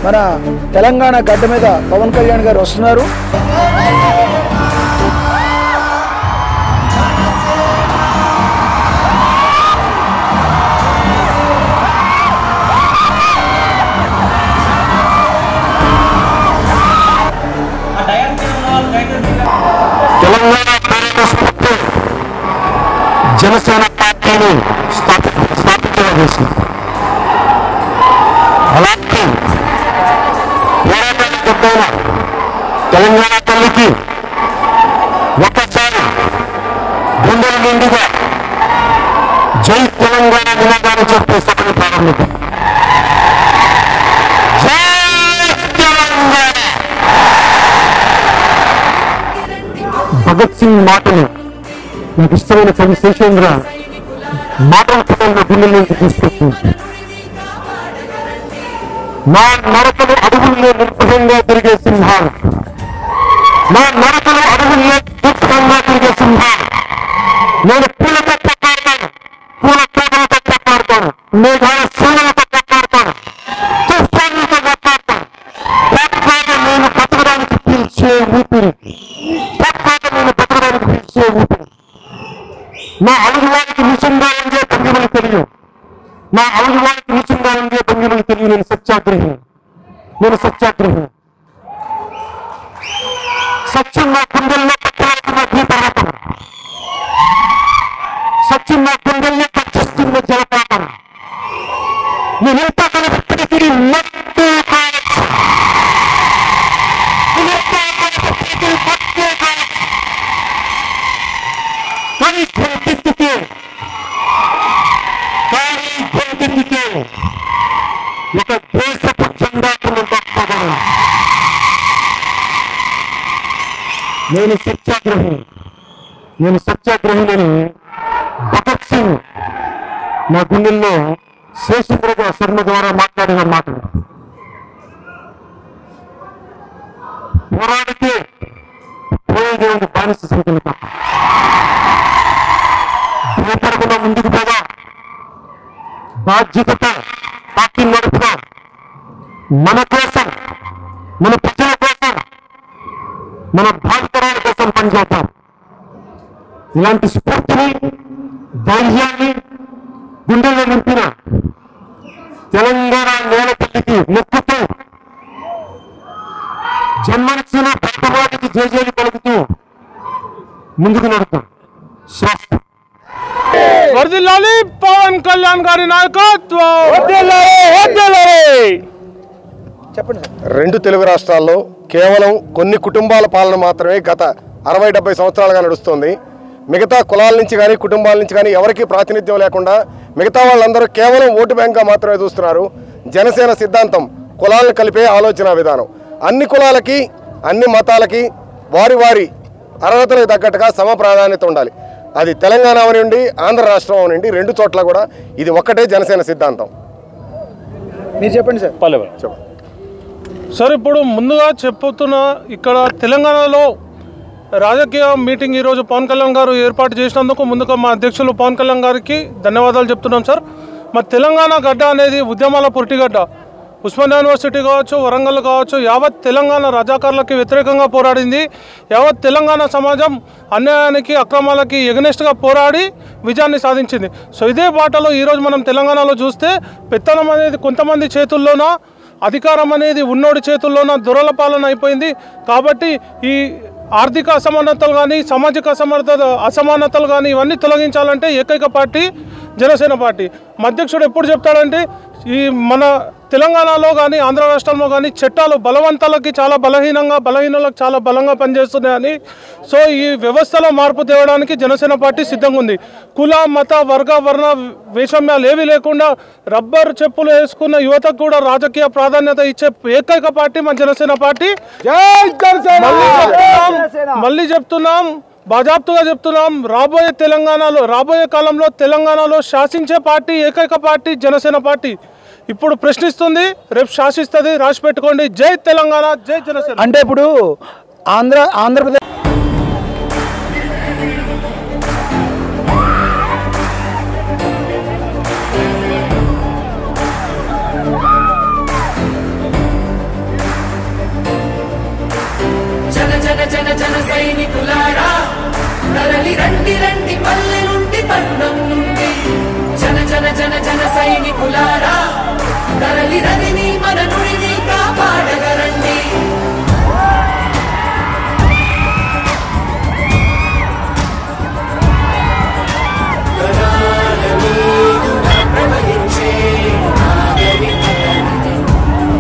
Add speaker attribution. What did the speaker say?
Speaker 1: మన తెలంగాణ గడ్డ మీద పవన్ కళ్యాణ్ గారు వస్తున్నారు
Speaker 2: తెలంగాణ కాంగ్రెస్ పార్టీ జనసేన పార్టీని స్థాపి స్థాపించడం చేసింది అలాంటి పోరాటానికి కొట్టైన తెలంగాణ తల్లికి ఒక్కసారి గుండెల నిండుగా జై తెలంగాణ నినాదాన్ని చెప్పి సభను ప్రారంభిద్దాం జై తెలంగాణ భగత్ సింగ్ మాటలు నాకు ఇష్టమైన కవి శేషేంద్ర మాటల పదంలో గుండెల నుంచి తీసుకొచ్చింది నా నడకలు అడుగుల్లో నిర్భయంగా తిరిగే సింహాలు నా నడకలు అడుగుల్లో దుఃఖంగా తిరిగే సింహాలు నేను పూలతో పట్టాడతాను పూల తోటలతో పట్టాడతాను మేఘాల సూర్యులతో పట్టాడతాను తుఫానులతో పట్టాడతాను పట్టాడ నేను బతకడానికి పిలిచే ఊపిరి పట్టాడ నేను బతకడానికి పిలిచే ఊపిరి నా అడుగువారికి నిజంగా ఉండే భంగిమలు తెలియదు నా అడుగువారికి నిజంగా ఉండే భంగిమలు తెలియదు నేను సత్యాగ్రహి నేను సత్యాగ్రహి సత్యం నా గుండెల్లో పట్టాడుతున్న భూపర్వతం సత్యం నా గుండెల్లో పచ్చిస్తున్న జలపాతం నేను ఎంత కనిపిప్పటికీ మత్తు కావచ్చు నేను ఎంత కనిపిప్పటికీ మత్తు కావచ్చు కానీ గొంతెత్తితే కానీ గొంతెత్తితే ఒక దేశపు జెండాకును తప్పగలను నేను సత్యాగ్రహి నేను సత్యాగ్రహిని భగత్ సింగ్ నా గుండెల్లో శేషేంద్రగా శర్మ ద్వారా మాట్లాడిన మాటలు పోరాడితే పోయేది ఉంది బానిస సంఖ్యలు తప్ప భయపడకుండా ముందుకు పోగా బాధ్యతతో పార్టీ నడుపుగా మన కోసం మన ప్రజల కోసం మన భావితరాల కోసం పనిచేద్దాం ఇలాంటి స్ఫూర్తిని ధైర్యాన్ని గుండెల్లో నింపిన తెలంగాణ నేల తల్లికి మొక్కుతూ జన్మనిచ్చిన భక్తవాదికి జేజేలు పలుకుతూ ముందుకు నడుద్దాం శ్వాస
Speaker 3: వర్దిల్లాలి పవన్ కళ్యాణ్ గారి నాయకత్వం
Speaker 1: చెప్పండి సార్
Speaker 4: రెండు తెలుగు రాష్ట్రాల్లో కేవలం కొన్ని కుటుంబాల పాలన మాత్రమే గత అరవై డెబ్బై సంవత్సరాలుగా నడుస్తుంది మిగతా కులాల నుంచి కానీ కుటుంబాల నుంచి కానీ ఎవరికీ ప్రాతినిధ్యం లేకుండా మిగతా వాళ్ళందరూ కేవలం ఓటు బ్యాంక్గా మాత్రమే చూస్తున్నారు జనసేన సిద్ధాంతం కులాలను కలిపే ఆలోచన విధానం అన్ని కులాలకి అన్ని మతాలకి వారి వారి అర్హతలకు తగ్గట్టుగా సమ ప్రాధాన్యత ఉండాలి అది తెలంగాణ అవనివ్వండి ఆంధ్ర రాష్ట్రం అవనివ్వండి రెండు చోట్ల కూడా ఇది ఒక్కటే జనసేన సిద్ధాంతం
Speaker 1: మీరు చెప్పండి సార్
Speaker 3: పల్లెవరం
Speaker 4: చెప్పండి
Speaker 3: సార్ ఇప్పుడు ముందుగా చెప్పుతున్న ఇక్కడ తెలంగాణలో రాజకీయ మీటింగ్ ఈరోజు పవన్ కళ్యాణ్ గారు ఏర్పాటు చేసినందుకు ముందుగా మా అధ్యక్షులు పవన్ కళ్యాణ్ గారికి ధన్యవాదాలు చెప్తున్నాం సార్ మా తెలంగాణ గడ్డ అనేది ఉద్యమాల పురిటిగడ్డ ఉస్మానియా యూనివర్సిటీ కావచ్చు వరంగల్ కావచ్చు యావత్ తెలంగాణ రజాకారులకి వ్యతిరేకంగా పోరాడింది యావత్ తెలంగాణ సమాజం అన్యాయానికి అక్రమాలకి ఎగనెస్ట్గా పోరాడి విజయాన్ని సాధించింది సో ఇదే బాటలో ఈరోజు మనం తెలంగాణలో చూస్తే పెత్తనం అనేది కొంతమంది చేతుల్లోనో అధికారం అనేది ఉన్నోడి చేతుల్లోన దొరల పాలన అయిపోయింది కాబట్టి ఈ ఆర్థిక అసమానతలు కానీ సామాజిక అసమానత అసమానతలు కానీ ఇవన్నీ తొలగించాలంటే ఏకైక పార్టీ జనసేన పార్టీ మా అధ్యక్షుడు ఎప్పుడు చెప్తాడంటే ఈ మన తెలంగాణలో కానీ ఆంధ్ర రాష్ట్రంలో కానీ చట్టాలు బలవంతాలకి చాలా బలహీనంగా బలహీనులకు చాలా బలంగా పనిచేస్తున్నాయని సో ఈ వ్యవస్థలో మార్పు తేవడానికి జనసేన పార్టీ సిద్ధంగా ఉంది కుల మత వర్గ వర్ణ వైషమ్యాలు ఏవి లేకుండా రబ్బర్ చెప్పులు వేసుకున్న యువతకు కూడా రాజకీయ ప్రాధాన్యత ఇచ్చే ఏకైక పార్టీ మన జనసేన పార్టీ మళ్ళీ చెప్తున్నాం మళ్ళీ చెప్తున్నాం బాజాప్తుగా చెప్తున్నాం రాబోయే తెలంగాణలో రాబోయే కాలంలో తెలంగాణలో శాసించే పార్టీ ఏకైక పార్టీ జనసేన పార్టీ ఇప్పుడు ప్రశ్నిస్తుంది రేపు శాసిస్తుంది రాసి పెట్టుకోండి జై తెలంగాణ జై జనసేన
Speaker 1: అంటే ఇప్పుడు ఆంధ్ర ఆంధ్రప్రదేశ్
Speaker 5: జన జన జన సైనికులారా తరలి రండి రండి పల్లె నుండి పట్నం నుండి జన జన జన జన సైనికులారా తరలి రదిని మన నుడిని కాపాడగరండి